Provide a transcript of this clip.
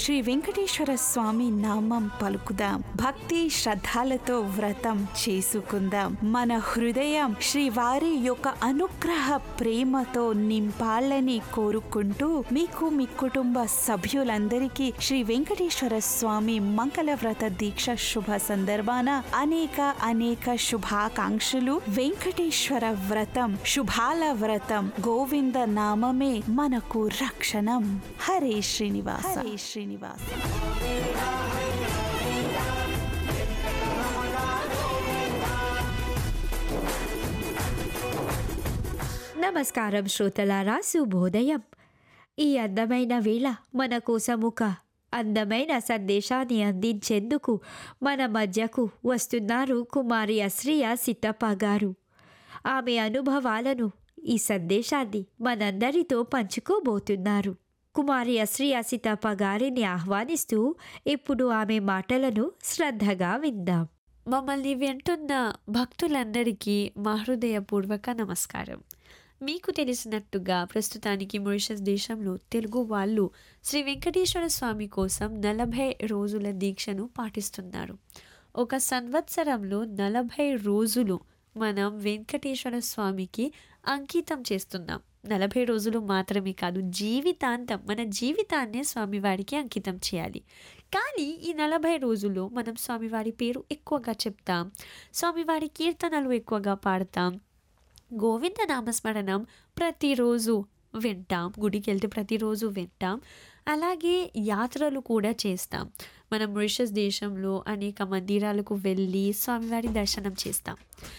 శ్రీ వెంకటేశ్వర స్వామి నామం పలుకుదాం భక్తి శ్రద్ధలతో వ్రతం చేసుకుందాం మన హృదయం శ్రీవారి యొక్క అనుగ్రహ ప్రేమతో నింపాలని కోరుకుంటూ మీకు మీ కుటుంబ సభ్యులందరికీ శ్రీ వెంకటేశ్వర స్వామి మంగళ వ్రత దీక్ష శుభ సందర్భాన అనేక అనేక శుభాకాంక్షలు వెంకటేశ్వర వ్రతం శుభాల వ్రతం గోవింద నామమే మనకు రక్షణం హరే శ్రీనివాస హరే శ్రీనివాస నమస్కారం శ్రోతలారా శుభోదయం ఈ అందమైన వేళ మన కోసం ఒక అందమైన సందేశాన్ని అందించేందుకు మన మధ్యకు వస్తున్నారు కుమారి అశ్రియ సిత్తప్ప గారు ఆమె అనుభవాలను ఈ సందేశాన్ని మనందరితో పంచుకోబోతున్నారు కుమారి అశ్రియ సితప్ప గారిని ఆహ్వానిస్తూ ఇప్పుడు ఆమె మాటలను శ్రద్ధగా విందాం మమ్మల్ని వింటున్న భక్తులందరికీ మా హృదయపూర్వక నమస్కారం మీకు తెలిసినట్టుగా ప్రస్తుతానికి మారిషస్ దేశంలో తెలుగు వాళ్ళు శ్రీ వెంకటేశ్వర స్వామి కోసం నలభై రోజుల దీక్షను పాటిస్తున్నారు ఒక సంవత్సరంలో నలభై రోజులు మనం వెంకటేశ్వర స్వామికి అంకితం చేస్తున్నాం నలభై రోజులు మాత్రమే కాదు జీవితాంతం మన జీవితాన్నే స్వామివారికి అంకితం చేయాలి కానీ ఈ నలభై రోజుల్లో మనం స్వామివారి పేరు ఎక్కువగా చెప్తాం స్వామివారి కీర్తనలు ఎక్కువగా పాడతాం గోవింద నామస్మరణం ప్రతిరోజు వింటాం గుడికి వెళ్తే ప్రతిరోజు వింటాం అలాగే యాత్రలు కూడా చేస్తాం మనం మారిషస్ దేశంలో అనేక మందిరాలకు వెళ్ళి స్వామివారి దర్శనం చేస్తాం